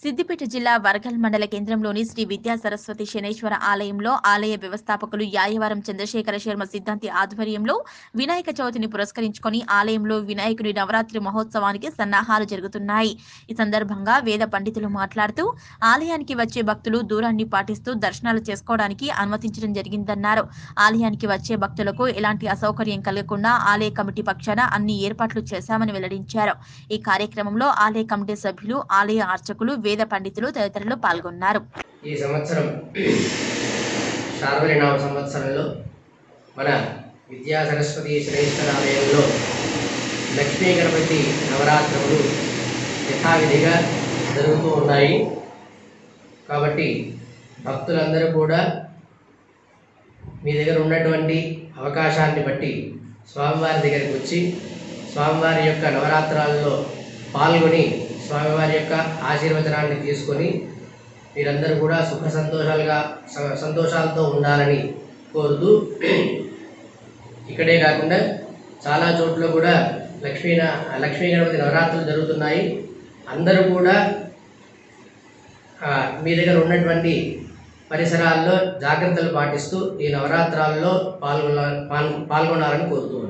సిద్దిపేట జిల్లా వరగల్ మండల కేంద్రంలోని శ్రీ విద్యా సరస్వతి శనేశ్వర ఆలయంలో ఆలయ వ్యవస్థాపకులు యాయవరం చంద్రశేఖర శర్మ సిద్ధాంతి ఆధ్వర్యంలో వినాయక చవితిని పురస్కరించుకొని ఆలయంలో వినాయకుడి నవరాత్రి మహోత్సవానికి సన్నాహాలు జరుగుతున్నాయి ఈ సందర్భంగా వేద పండితులు మాట్లాడుతూ ఆలయానికి వచ్చే భక్తులు దూరాన్ని పాటిస్తూ దర్శనాలు చేసుకోవడానికి అనుమతించడం జరిగిందన్నారు ఆలయానికి వచ్చే భక్తులకు ఎలాంటి అసౌకర్యం కలగకుండా ఆలయ కమిటీ పక్షాన అన్ని ఏర్పాట్లు చేశామని వెల్లడించారు ఈ కార్యక్రమంలో ఆలయ కమిటీ సభ్యులు ఆలయ అర్చకులు వేద పండితులు తదితరులు పాల్గొన్నారు ఈ సంవత్సరం శార్వరినామ సంవత్సరంలో మన విద్యా సరస్వతి శ్రేష్ఠరాలయంలో లక్ష్మీ గణపతి నవరాత్రములు యథావిధిగా జరుగుతూ ఉన్నాయి కాబట్టి భక్తులందరూ కూడా మీ దగ్గర ఉన్నటువంటి అవకాశాన్ని బట్టి స్వామివారి దగ్గరికి వచ్చి స్వామివారి యొక్క నవరాత్రాల్లో పాల్గొని స్వామివారి యొక్క ఆశీర్వచనాన్ని తీసుకొని మీరందరూ కూడా సుఖ సంతోషాలుగా స- సంతోషాలతో ఉండాలని కోరుతూ ఇక్కడే కాకుండా చాలా చోట్ల కూడా లక్ష్మీ న- లక్ష్మీ గణపతి నవరాత్రులు జరుగుతున్నాయి అందరూ కూడా ఆ, మీ దగ్గర ఉన్నటువంటి పరిసరాల్లో జాగ్రత్తలు పాటిస్తూ ఈ నవరాత్రాల్లో పాల్గొన పాల్- పాల్గొనాలని కోరుతూ